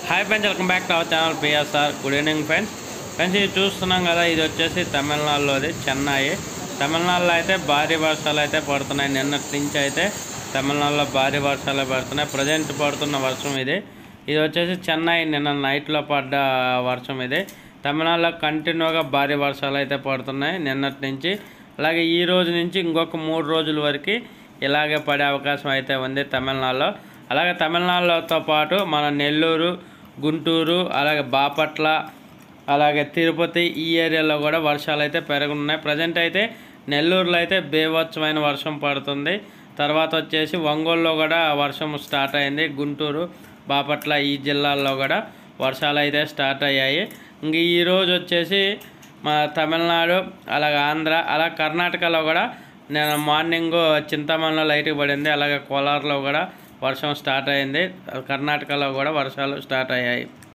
hi friends welcome back to our channel PSR good evening friends friends ఇది చూస్తున్నాం కదా ఇది వచ్చేసి తమిళనాడులోది చెన్నై తమిళనాడులో అయితే భారీ వర్షాలు అయితే పడుతున్నాయి నిన్నటి నుంచి అయితే తమిళనాడులో భారీ వర్షాలు పడుతున్నాయి ప్రజెంట్ పడుతున్న వర్షం ఇది ఇది వచ్చేసి చెన్నై నిన్న నైట్లో పడ్డ వర్షం ఇది తమిళనాడులో కంటిన్యూగా భారీ వర్షాలు అయితే పడుతున్నాయి నిన్నటి నుంచి అలాగే ఈ రోజు నుంచి ఇంకొక మూడు రోజుల వరకు ఇలాగే పడే అవకాశం అయితే ఉంది తమిళనాడులో అలాగే తమిళనాడుతో పాటు మన నెల్లూరు గుంటూరు అలాగే బాపట్ల అలాగే తిరుపతి ఈ ఏరియాలో కూడా వర్షాలు అయితే పెరుగున్నాయి ప్రజెంట్ అయితే నెల్లూరులో అయితే బేవచ్చమైన వర్షం పడుతుంది తర్వాత వచ్చేసి ఒంగోలులో కూడా వర్షం స్టార్ట్ అయింది గుంటూరు బాపట్ల ఈ జిల్లాల్లో కూడా వర్షాలు అయితే స్టార్ట్ అయ్యాయి ఇంక ఈరోజు వచ్చేసి మా తమిళనాడు అలాగే ఆంధ్ర అలా కర్ణాటకలో కూడా నేను మార్నింగ్ చింతామణిలో లైట్గా పడింది అలాగే కోలార్లో కూడా వర్షం స్టార్ట్ అయింది కర్ణాటకలో కూడా వర్షాలు స్టార్ట్ అయ్యాయి